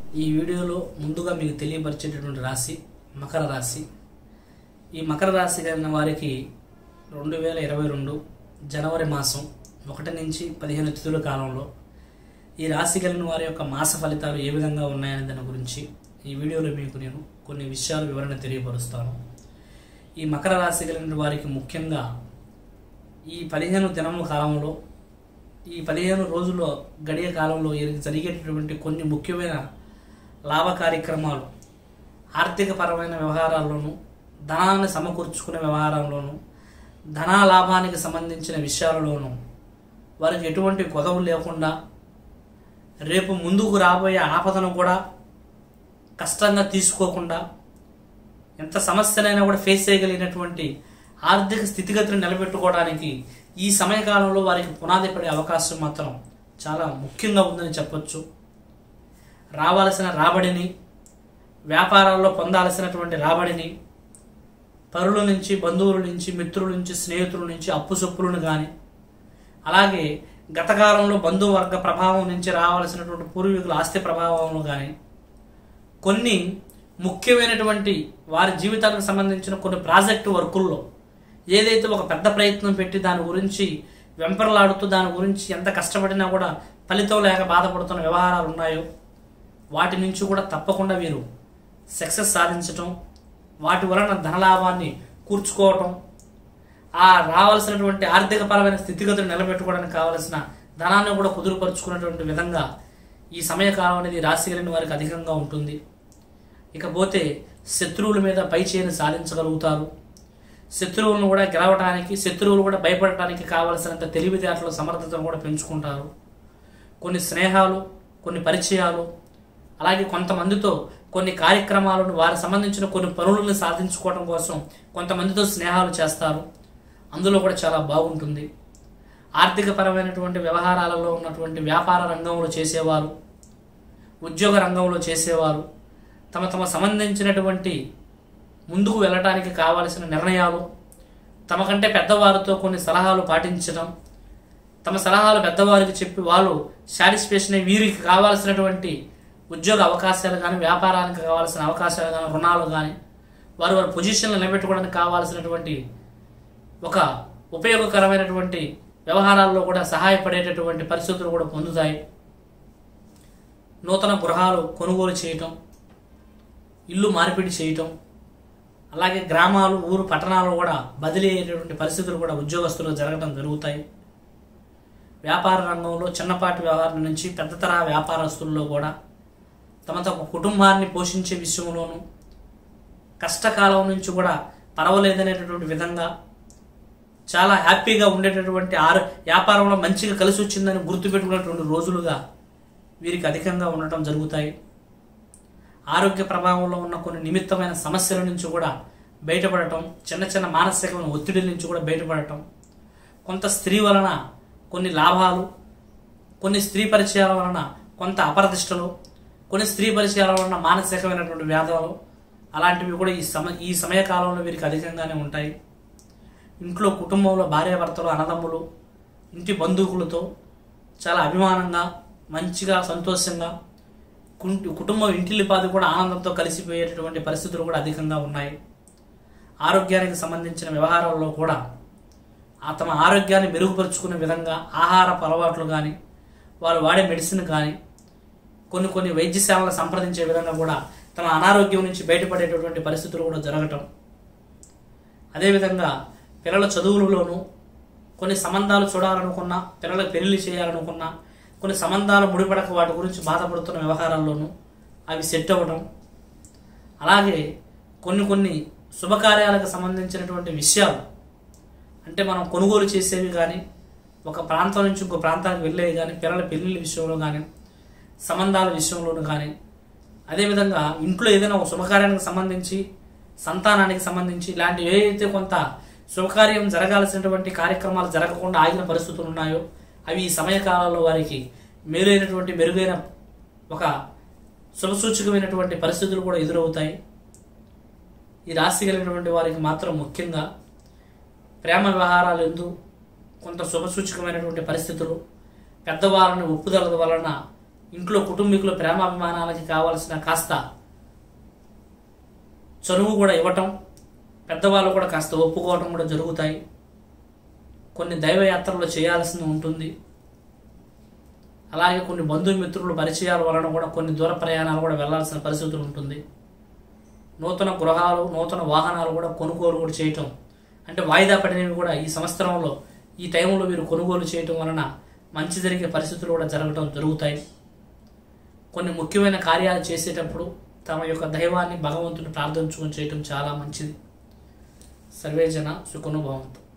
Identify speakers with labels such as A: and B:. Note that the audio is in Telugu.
A: ఈ వీడియోలో ముందుగా మీకు తెలియపరిచేటటువంటి రాశి మకర రాశి ఈ మకర రాశి కలిగిన వారికి రెండు వేల ఇరవై రెండు జనవరి మాసం ఒకటి నుంచి పదిహేను తిథుల కాలంలో ఈ రాశి కలిగిన వారి యొక్క మాస ఫలితాలు ఏ విధంగా ఉన్నాయనే దాని గురించి ఈ వీడియోలో మీకు నేను కొన్ని విషయాలు వివరణ తెలియపరుస్తాను ఈ మకర రాశి కలిగిన వారికి ముఖ్యంగా ఈ పదిహేను దినముల కాలంలో ఈ పదిహేను రోజుల గడియ కాలంలో ఈ జరిగేటటువంటి కొన్ని ముఖ్యమైన లాభ కార్యక్రమాలు ఆర్థిక పరమైన వ్యవహారాల్లోనూ ధనాన్ని సమకూర్చుకునే వ్యవహారంలోనూ ధనా లాభానికి సంబంధించిన విషయాలలోనూ వారికి ఎటువంటి కొదవు లేకుండా రేపు ముందుకు రాబోయే ఆపదను కూడా కష్టంగా తీసుకోకుండా ఎంత సమస్యనైనా కూడా ఫేస్ చేయగలిగినటువంటి ఆర్థిక స్థితిగతిని నిలబెట్టుకోవడానికి ఈ సమయకాలంలో వారికి పునాది పడే అవకాశం మాత్రం చాలా ముఖ్యంగా ఉందని చెప్పొచ్చు రావాల్సిన రాబడిని వ్యాపారాల్లో పొందాల్సినటువంటి రాబడిని పరుల నుంచి బంధువుల నుంచి మిత్రుల నుంచి స్నేహితుల నుంచి అప్పు సొప్పులను కానీ అలాగే గతకాలంలో బంధువర్గ ప్రభావం నుంచి రావాల్సినటువంటి పూర్వీకుల ఆస్తి ప్రభావంలో కానీ కొన్ని ముఖ్యమైనటువంటి వారి జీవితాలకు సంబంధించిన కొన్ని ప్రాజెక్టు వర్కుల్లో ఏదైతే ఒక పెద్ద ప్రయత్నం పెట్టి దాని గురించి వెంపర్లాడుతూ దాని గురించి ఎంత కష్టపడినా కూడా ఫలితం లేక బాధపడుతున్న వ్యవహారాలు ఉన్నాయో వాటి నుంచి కూడా తప్పకుండా వీరు సక్సెస్ సాధించటం వాటి వలన ధనలాభాన్ని కూర్చుకోవటం ఆ రావాల్సినటువంటి ఆర్థికపరమైన స్థితిగతులు నిలబెట్టుకోవడానికి కావలసిన ధనాన్ని కూడా కుదురుపరుచుకున్నటువంటి విధంగా ఈ సమయకాలం అనేది రాశి కలిగిన వారికి అధికంగా ఉంటుంది ఇకపోతే శత్రువుల మీద పై చేయని సాధించగలుగుతారు శత్రువులను కూడా గెలవడానికి శత్రువులు కూడా భయపడటానికి కావలసినంత తెలివితేటలు సమర్థతను కూడా పెంచుకుంటారు కొన్ని స్నేహాలు కొన్ని పరిచయాలు అలాగే కొంతమందితో కొన్ని కార్యక్రమాలను వారికి సంబంధించిన కొన్ని పనులను సాధించుకోవడం కోసం కొంతమందితో స్నేహాలు చేస్తారు అందులో కూడా చాలా బాగుంటుంది ఆర్థికపరమైనటువంటి వ్యవహారాలలో ఉన్నటువంటి వ్యాపార రంగంలో చేసేవారు ఉద్యోగ రంగంలో చేసేవారు తమ తమ సంబంధించినటువంటి ముందుకు వెళ్ళటానికి కావలసిన నిర్ణయాలు తమకంటే పెద్దవారితో కొన్ని సలహాలు పాటించడం తమ సలహాలు పెద్దవారికి చెప్పి వాళ్ళు సాటిస్ఫాక్షన్ అయ్యి వీరికి కావాల్సినటువంటి ఉద్యోగ అవకాశాలు కానీ వ్యాపారానికి కావాల్సిన అవకాశాలు కానీ రుణాలు కానీ వారు వారి పొజిషన్లు నిలబెట్టుకోవడానికి కావాల్సినటువంటి ఒక ఉపయోగకరమైనటువంటి వ్యవహారాల్లో కూడా సహాయపడేటటువంటి పరిస్థితులు కూడా పొందుతాయి నూతన గృహాలు కొనుగోలు చేయటం ఇల్లు మార్పిడి చేయటం అలాగే గ్రామాలు ఊరు పట్టణాలు కూడా బదిలీ అయ్యేటటువంటి పరిస్థితులు కూడా ఉద్యోగస్తులకు జరగడం జరుగుతాయి వ్యాపార రంగంలో చిన్నపాటి వ్యవహారం నుంచి పెద్ద తరహా వ్యాపారస్తుల్లో కూడా తమ తమ కుటుంబాన్ని పోషించే విషయంలోనూ కష్టకాలం నుంచి కూడా పర్వాలేదనేటటువంటి విధంగా చాలా హ్యాపీగా ఉండేటటువంటి ఆరు వ్యాపారంలో మంచిగా కలిసి వచ్చిందని గుర్తుపెట్టుకున్నటువంటి రోజులుగా వీరికి అధికంగా ఉండటం జరుగుతాయి ఆరోగ్య ప్రభావంలో ఉన్న కొన్ని నిమిత్తమైన సమస్యల నుంచి కూడా బయటపడటం చిన్న చిన్న మానసికమైన ఒత్తిడి నుంచి కూడా బయటపడటం కొంత స్త్రీ వలన కొన్ని లాభాలు కొన్ని స్త్రీ పరిచయాల వలన కొంత అపరదిష్టలు కొన్ని స్త్రీ పరిచయాల వలన మానసికమైనటువంటి వ్యాధులు అలాంటివి కూడా ఈ సమ ఈ సమయకాలంలో వీరికి అధికంగానే ఉంటాయి ఇంట్లో కుటుంబంలో భార్యాభర్తలు అన్నదమ్ములు ఇంటి బంధువులతో చాలా అభిమానంగా మంచిగా సంతోషంగా కుంటి- కుటుంబం ఇంటిల్లిపాది కూడా ఆనందంతో కలిసిపోయేటటువంటి పరిస్థితులు కూడా అధికంగా ఉన్నాయి ఆరోగ్యానికి సంబంధించిన వ్యవహారాల్లో కూడా ఆ తమ ఆరోగ్యాన్ని మెరుగుపరుచుకునే విధంగా ఆహారపు అలవాట్లు కానీ వారు వాడే మెడిసిన్ కానీ కొన్ని కొన్ని వైద్యశాలను సంప్రదించే విధంగా కూడా తమ అనారోగ్యం నుంచి బయటపడేటటువంటి పరిస్థితులు కూడా జరగటం అదేవిధంగా పిల్లల చదువులలోనూ కొన్ని సంబంధాలు చూడాలనుకున్నా పిల్లల పెళ్లి చేయాలనుకున్నా కొన్ని సంబంధాలు ముడిపడక వాటి గురించి బాధపడుతున్న వ్యవహారాల్లోనూ అవి సెట్ అవ్వడం అలాగే కొన్ని కొన్ని శుభకార్యాలకు సంబంధించినటువంటి విషయాలు అంటే మనం కొనుగోలు చేసేవి కానీ ఒక ప్రాంతం నుంచి ఇంకో ప్రాంతానికి వెళ్ళేవి కానీ పిల్లల పెళ్లిళ్ళ విషయంలో కానీ సంబంధాల విషయంలోనూ కానీ అదేవిధంగా ఇంట్లో ఏదైనా ఒక శుభకార్యానికి సంబంధించి సంతానానికి సంబంధించి ఇలాంటి ఏదైతే కొంత శుభకార్యం జరగాల్సినటువంటి కార్యక్రమాలు జరగకుండా ఆగిన పరిస్థితులు ఉన్నాయో అవి ఈ సమయకాలంలో వారికి మేలైనటువంటి మెరుగైన ఒక శుభసూచకమైనటువంటి పరిస్థితులు కూడా ఎదురవుతాయి ఈ రాశి కలిగినటువంటి వారికి మాత్రం ముఖ్యంగా ప్రేమ వ్యవహారాలు ఎందు కొంత శుభసూచకమైనటువంటి పరిస్థితులు పెద్దవారిని ఒప్పుదల వలన ఇంట్లో కుటుంబీకుల ప్రేమాభిమానాలకి కావాల్సిన కాస్త చనువు కూడా ఇవ్వటం పెద్దవాళ్ళు కూడా కాస్త ఒప్పుకోవటం కూడా జరుగుతాయి కొన్ని దైవయాత్రలు చేయాల్సి ఉంటుంది అలాగే కొన్ని బంధుమిత్రులు పరిచయాల వలన కూడా కొన్ని దూర ప్రయాణాలు కూడా వెళ్లాల్సిన పరిస్థితులు ఉంటుంది నూతన గృహాలు నూతన వాహనాలు కూడా కొనుగోలు కూడా చేయటం అంటే వాయిదా పడినవి కూడా ఈ సంవత్సరంలో ఈ టైంలో మీరు కొనుగోలు చేయటం వలన మంచి జరిగే పరిస్థితులు కూడా జరగటం జరుగుతాయి కొన్ని ముఖ్యమైన కార్యాలు చేసేటప్పుడు తమ యొక్క దైవాన్ని భగవంతుని ప్రార్థించుకొని చేయటం చాలా మంచిది సర్వేజన సుఖనుభవంతో